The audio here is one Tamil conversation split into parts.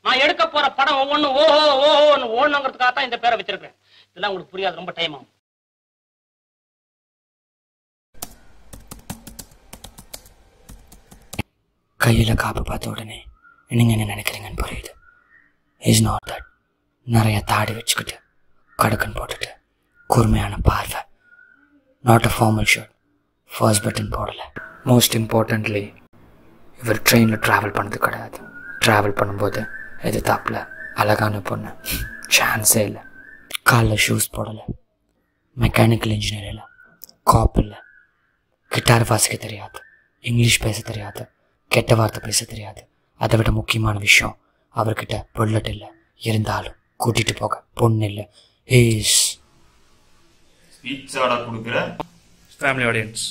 நான் எடுக்க போற படம் ஒவ்வொன்றும் ஓஹோ ஓஹோன்னு ஓடணுங்கிறதுக்காக தான் இந்த பேரை வச்சிருக்கேன் இதெல்லாம் உங்களுக்கு புரியாது ரொம்ப டைம் ஆகும் கையில் காப்பு பார்த்த உடனே நீங்கள் என்ன நினைக்கிறீங்கன்னு புரியுது இஸ் நாட் தட் நிறைய தாடி வச்சுக்கிட்டு கடுக்கன் போட்டுட்டு கூர்மையான பார்வை not a formal shirt first button போடலை மோஸ்ட் இம்பார்ட்டன்ட்லி இவர் ட்ரெயினில் ட்ராவல் பண்ணது கிடையாது ட்ராவல் பண்ணும்போது எதிர்த்தாப்பில் அழகான பொண்ணு சான்ஸே இல்லை காலில் ஷூஸ் போடலை மெக்கானிக்கல் இன்ஜினியர் இல்லை காப் இல்லை கிட்டார் வாசிக்க தெரியாது இங்கிலீஷ் பேச தெரியாது கெட்ட வார்த்தை பேச தெரியாது அதை விட முக்கியமான விஷயம் அவர்கிட்ட புல்லட் இல்லை இருந்தாலும் கூட்டிட்டு போக பொண்ணு இல்லை ஏஸ் ஸ்பீச் ஆடா கொடுக்குற ஃபேமிலி ஆடியன்ஸ்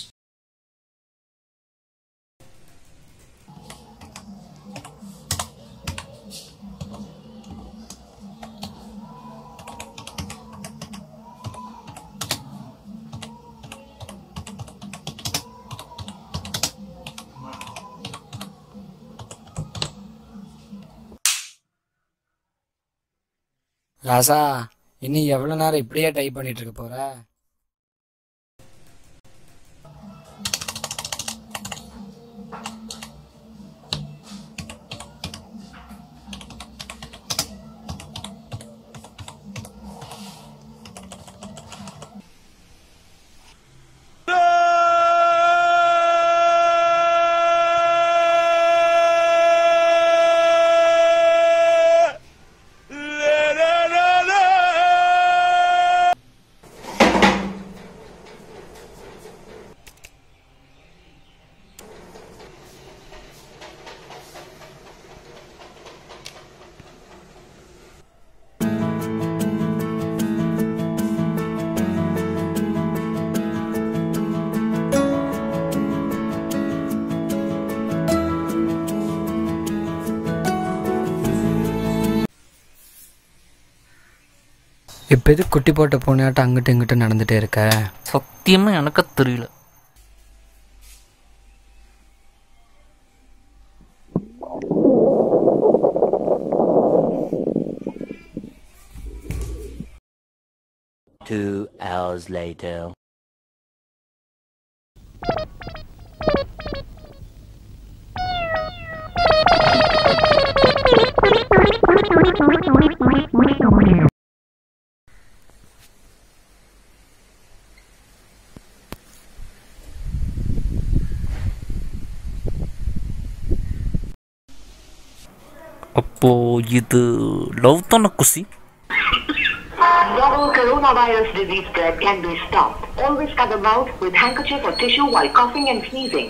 ராசா இன்னும் எவ்வளோ நேரம் இப்படியே டைப் பண்ணிட்டு இருக்க போற இப்போ எது குட்டி போட்ட பூனையாட்டம் அங்கிட்டு இங்கிட்டு நடந்துட்டே இருக்க சத்தியமா எனக்கு தெரியல Two hours later. அப்போ இது லவ் தானே Kushi Novel coronavirus disease spread can be stopped. Always cover mouth with handkerchief or tissue while coughing and sneezing.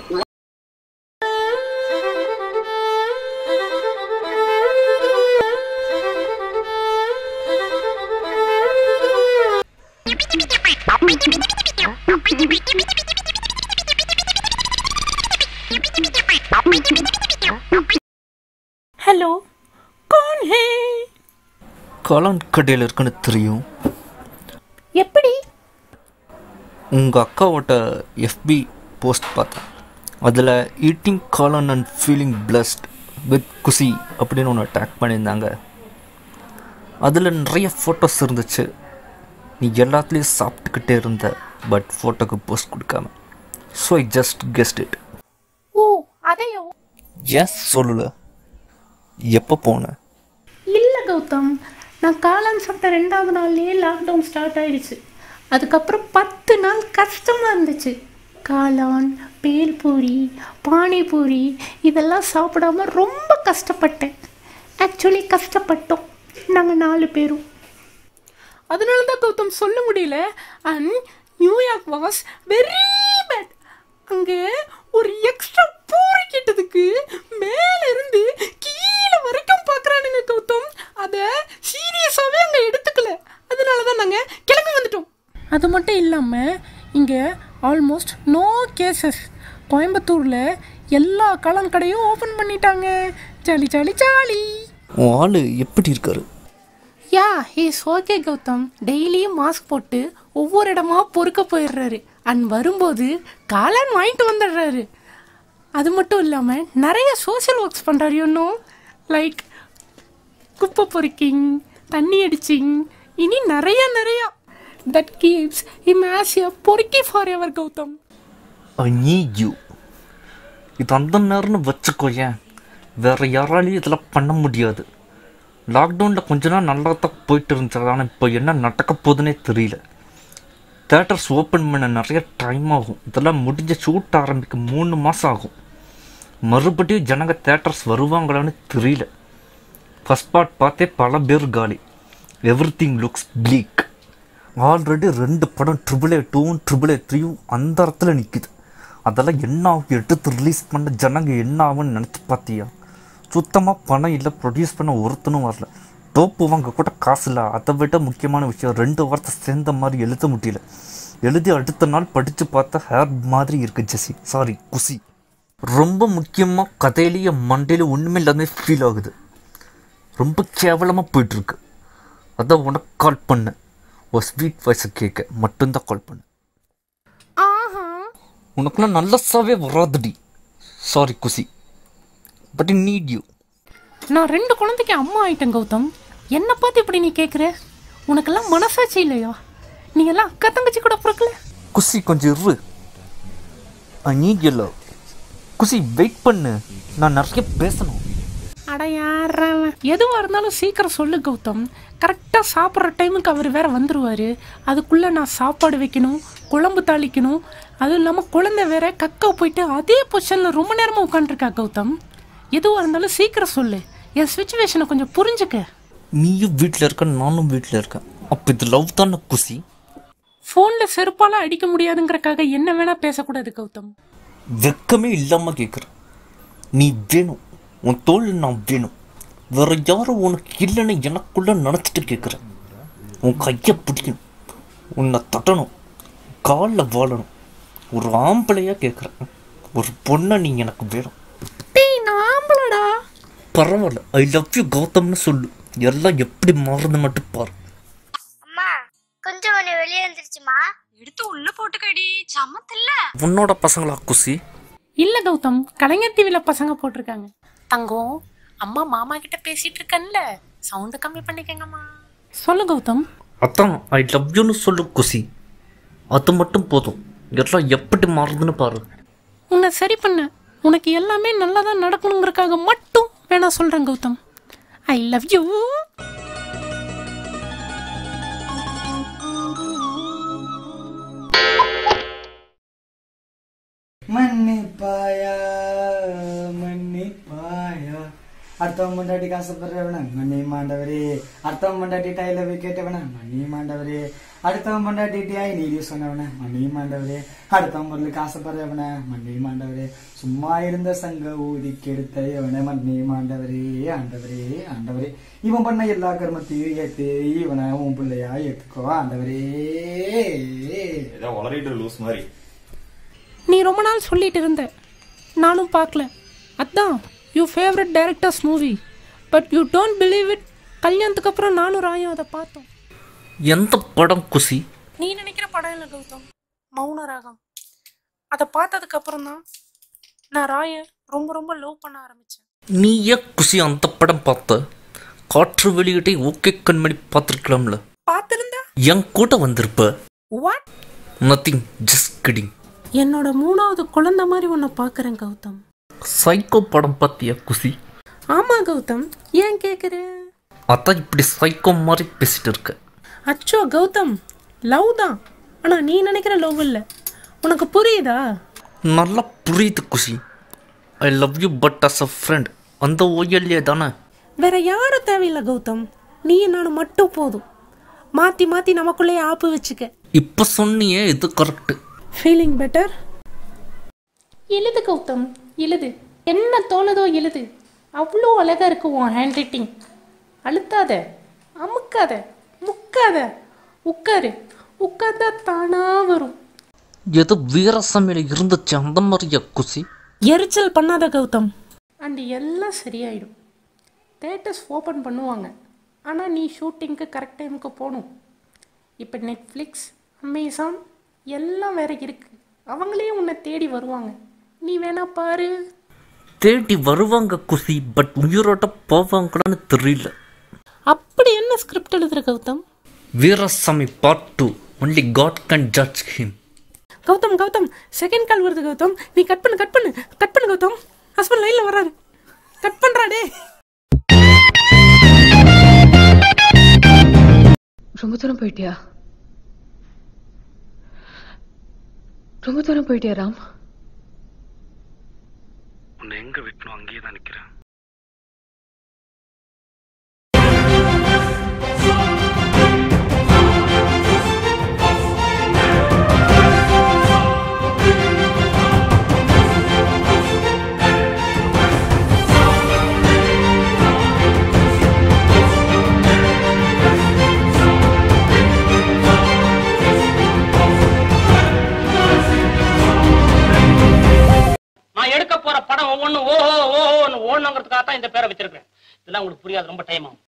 Hello कौन है காளான் கடையில் இருக்குன்னு தெரியும் எப்படி உங்கள் அக்காவோட எஃபி போஸ்ட் பார்த்தேன் அதில் ஈட்டிங் காளான் and feeling blessed with Kushi அப்படின்னு ஒன்று டேக் பண்ணியிருந்தாங்க அதில் நிறைய ஃபோட்டோஸ் இருந்துச்சு நீ எல்லாத்துலேயும் சாப்பிட்டுக்கிட்டே இருந்த பட் ஃபோட்டோக்கு போஸ்ட் கொடுக்காம so I just guessed it oh அதையோ ஏன் சொல்லல எப்போ போனேன் இல்லை கௌதம் நான் காளான் சாப்பிட்ட ரெண்டாவது நாள்லயே லாக்டவுன் ஸ்டார்ட் ஆயிடுச்சு அதுக்கப்புறம் பத்து நாள் கஷ்டமாக இருந்துச்சு காளான் பேல்பூரி பானிபூரி இதெல்லாம் சாப்பிடாம ரொம்ப கஷ்டப்பட்டேன் ஆக்சுவலி கஷ்டப்பட்டோம் நாங்கள் நாலு பேரும் அதனால தான் கௌதம் சொல்ல முடியல and New York was very bad அங்கே ஒரு எக்ஸ்ட்ரா பூரி கிட்டதுக்கு மேல இருந்து கீழே வரைக்கும் பார்க்கறானுங்க கௌதம் அதை சீரியஸாகவே அங்கே எடுத்துக்கல அதனால தான் நாங்கள் கிளம்பி வந்துட்டோம் அது மட்டும் இல்லாமல் இங்கே ஆல்மோஸ்ட் நோ கேசஸ் கோயம்புத்தூரில் எல்லா காளான் கடையும் ஓப்பன் பண்ணிட்டாங்க ஜாலி ஜாலி ஜாலி உன் ஆள் எப்படி இருக்காரு யா ஹீஸ் ஓகே கௌதம் டெய்லியும் மாஸ்க் போட்டு ஒவ்வொரு இடமா பொறுக்க போயிடுறாரு அண்ட் வரும்போது காளான் வாங்கிட்டு வந்துடுறாரு அது மட்டும் இல்லாமல் நிறைய சோஷியல் ஒர்க்ஸ் பண்ணுறாரு இன்னும் லைக் குப்பை பொறுக்கிங் தண்ணி அடிச்சிங் இனி நிறைய நிறைய that keeps him as a பொறுக்கி forever Gautham I need you இது அந்த நேரம்னு வச்சுக்கோயேன் வேற யாராலையும் இதெல்லாம் பண்ண முடியாது லாக்டவுனில் கொஞ்ச நாள் நல்லா தான் போயிட்டு இருந்துச்சு ஆனால் இப்போ என்ன நடக்க போகுதுன்னே தெரியல தேட்டர்ஸ் ஓப்பன் பண்ண நிறைய டைம் ஆகும் இதெல்லாம் முடிஞ்ச ஷூட் ஆரம்பிக்க மூணு மாதம் ஆகும் மறுபடியும் ஜனங்க தேட்டர்ஸ் வருவாங்களான்னு தெரியல ஃபஸ்ட் பார்ட் பார்த்தே பல பேர் காலி everything looks bleak already ரெண்டு படம் ட்ரிபிள் ஏ டூவும் ட்ரிபிள் ஏ த்ரீயும் அந்த இடத்துல நிற்குது அதெல்லாம் என்ன ஆகும் எடுத்து ரிலீஸ் பண்ண ஜனங்க என்ன ஆகும்னு நினச்சி பார்த்தியா சுத்தமாக பணம் இல்லை ப்ரொடியூஸ் பண்ண ஒருத்தனும் வரல டோப்பு வாங்க கூட காசு இல்லை அதை விட முக்கியமான விஷயம் ரெண்டு வார்த்தை சேர்ந்த மாதிரி எழுத முடியல எழுதி அடுத்த நாள் படித்து பார்த்தா ஹேர் மாதிரி இருக்கு ஜெசி சாரி குசி ரொம்ப முக்கியமாக கதையிலேயே மண்டையில ஒன்றுமே இல்லாமல் ஃபீல் ஆகுது ரொம்ப கேவலமாக போயிட்டுருக்கு அதான் உனக்கு கால் பண்ணேன் ஒரு ஸ்வீட் வாய்ஸை கேட்க மட்டும்தான் கால் பண்ணேன் ஆஹா உனக்குலாம் நல்லசாவே வராதுடி sorry Kushi but need you நான் ரெண்டு குழந்தைக்கு அம்மா ஆயிட்டேன் கௌதம் என்னை பார்த்து இப்படி நீ கேட்குற உனக்கெல்லாம் மனசாட்சி இல்லையா நீ எல்லாம் அக்கா தங்கச்சி கூட பிறக்கல குசி கொஞ்சம் இரு I need you love Kushi wait பண்ணு நான் நிறைய பேசணும் அட யாரவன் எதுவாக இருந்தாலும் சீக்கிரம் சொல்லு கௌதம் கரெக்டாக சாப்பிட்ற டைமுக்கு அவர் வேற வந்துருவாரு அதுக்குள்ளே நான் சாப்பாடு வைக்கணும் குழம்பு தாளிக்கணும் அதுவும் இல்லாமல் குழந்தை வேற கக்கா போயிட்டு அதே பொசிஷனில் ரொம்ப நேரமாக உட்காந்துருக்கா கௌதம் எதுவாக இருந்தாலும் சீக்கிரம் சொல்லு என் சுச்சுவேஷனை கொஞ்சம் புரிஞ்சுக்க நீயும் வீட்டில் இருக்க நானும் வீட்டில் இருக்கேன் அப்போ இது லவ் தானே குசி ஃபோனில் செருப்பால அடிக்க முடியாதுங்கிறக்காக என்ன வேணா பேசக்கூடாது கௌதம் வெக்கமே இல்லாமல் கேட்குறேன் நீ வேணும் உன் தோல் நான் வேணும் வேற யாரும் உனக்கு இல்லைன்னு எனக்குள்ள நினச்சிட்டு கேட்குறேன் உன் கையை பிடிக்கணும் உன்னை தட்டணும் காலில் வாழணும் ஒரு ஆம்பளையாக கேட்குறேன் ஒரு பொண்ணை நீ எனக்கு வேணும் டேய் நான் ஆம்பளடா பரவாயில்ல ஐ லவ் யூ கௌதம்னு சொல்லு எல்லாம் எப்படி மாறுது மட்டும் பாரு அம்மா கொஞ்சம் ஒண்ணு வெளியே வந்துருச்சுமா எடுத்து உள்ள போட்டுக்கடி சமத்தில்ல உன்னோட பசங்களா குசி இல்ல கௌதம் கலைஞர் டிவில பசங்க போட்டிருக்காங்க தங்கம் அம்மா மாமா கிட்ட பேசிட்டு இருக்கேன்ல சவுண்ட் கம்மி பண்ணிக்கங்கம்மா சொல்லு கௌதம் அதான் ஐ லவ் யூன்னு சொல்லு குசி அது மட்டும் போதும் எல்லாம் எப்படி மாறுதுன்னு பாரு உன்னை சரி பண்ண உனக்கு எல்லாமே நல்லதா நடக்கணுங்கிறதுக்காக மட்டும் வேணா சொல்றேன் கௌதம் ஐ லவ் யூ மன்னிப்பாயா மன்னிப்பாயா அடுத்தவன் பொண்டாட்டி காசுப்படுறவன மன்னி மாண்டவரே அடுத்தவன் பொண்டாட்டி டைல போய் கேட்டவன மன்னி மாண்டவரே அடுத்தவன் பொண்டாட்டி டியாய் நீதி சொன்னவன மன்னி மாண்டவரே அடுத்தவன் பொருளுக்கு ஆசைப்படுறவன மன்னி மாண்டவரே சும்மா இருந்த சங்க ஊதி கெடுத்தவன மன்னி மாண்டவரே ஆண்டவரே ஆண்டவரே இவன் பண்ண எல்லா கர்மத்தையும் ஏத்து இவனை உன் பிள்ளையா ஏத்துக்கோ ஆண்டவரே ஏதோ வளரிட்டு லூஸ் மாதிரி நீ ரொம்ப நாள் சொல்லிட்டு இருந்த நானும் பார்க்கல அதான் you favourite director's movie but you don't believe it கல்யாணத்துக்கு அப்புறம் நானும் ராயும் அதை பார்த்தோம் எந்த படம் குசி நீ நினைக்கிற படம் இல்லை கௌதம் மௌன ராகம் அதை பார்த்ததுக்கு அப்புறம் தான் நான் ராயை ரொம்ப ரொம்ப லவ் பண்ண ஆரம்பிச்சேன் நீ ஏன் குசி அந்த படம் பார்த்த காற்று வெளியிட்டை ஓகே கண்மணி பார்த்துருக்கலாம்ல பார்த்திருந்தா என் கூட வந்திருப்ப வாட் நத்திங் ஜஸ்ட் கிடிங் என்னோட மூணாவது குழந்தை மாதிரி உன்னை பார்க்குறேன் கௌதம் சைக்கோ படம் பார்த்தியா குசி ஆமா கௌதம் ஏன் கேட்குற அதான் இப்படி சைக்கோ மாதிரி பேசிட்டு இருக்க அச்சோ கௌதம் லவ் தான் ஆனால் நீ நினைக்கிற லவ் இல்லை உனக்கு புரியுதா நல்லா புரியுது Kushi I love you but as a friend அந்த ஓயல்லே தானே வேற யாரும் தேவையில்லை கௌதம் நீ நானும் மட்டும் போதும் மாற்றி மாற்றி நமக்குள்ளேயே ஆப்பு வச்சுக்க இப்போ சொன்னியே இது கரெக்டு ஃபீலிங் பெட்டர் எழுது கௌதம் எழுது என்ன தோணுதோ எழுது அவ்வளோ அழகாக இருக்கு உன் ஹேண்ட் ரைட்டிங் அழுத்தாத அமுக்காத முக்காத உட்காரு உட்கார்ந்தா தானா வரும் ஏதோ வீரசாமியில் இருந்துச்சு அந்த மாதிரியா குசி எரிச்சல் பண்ணாத கௌதம் அண்ட் எல்லாம் சரியாயிடும் தேட்டர்ஸ் ஓப்பன் பண்ணுவாங்க ஆனால் நீ ஷூட்டிங்க்கு கரெக்ட் டைமுக்கு போகணும் இப்போ நெட்ஃப்ளிக்ஸ் அமேசான் எல்லாம் வேற இருக்கு அவங்களே உன்னை தேடி வருவாங்க நீ வேணா பாரு தேடி வருவாங்க குசி பட் உயிரோட போவாங்களான்னு தெரியல அப்படி என்ன ஸ்கிரிப்ட் எழுதுற Gautham Veerasamy part two only God can judge him Gautham Gautham second call வருது கௌதம் நீ கட் பண்ணு கட் பண்ணு கட் பண்ணு கௌதம் ஹஸ்பண்ட் லைன்ல வர்றாரு கட் பண்றா டே ரொம்ப தூரம் போயிட்டியா ரொம்ப தூரம் போயிட்டியா ராம் உன்னை எங்க விட்டணும் அங்கேயே தான் நிக்கிறேன் நான் எடுக்க போற படம் ஒவ்வொன்றும் ஓஹோ ஓஹோன்னு ஓடணுங்கிறதுக்காக தான் இந்த பேரை வச்சிருக்கேன் இதெல்லாம் உங்களுக்கு புரியாது ரொம்ப டைம் ஆகும்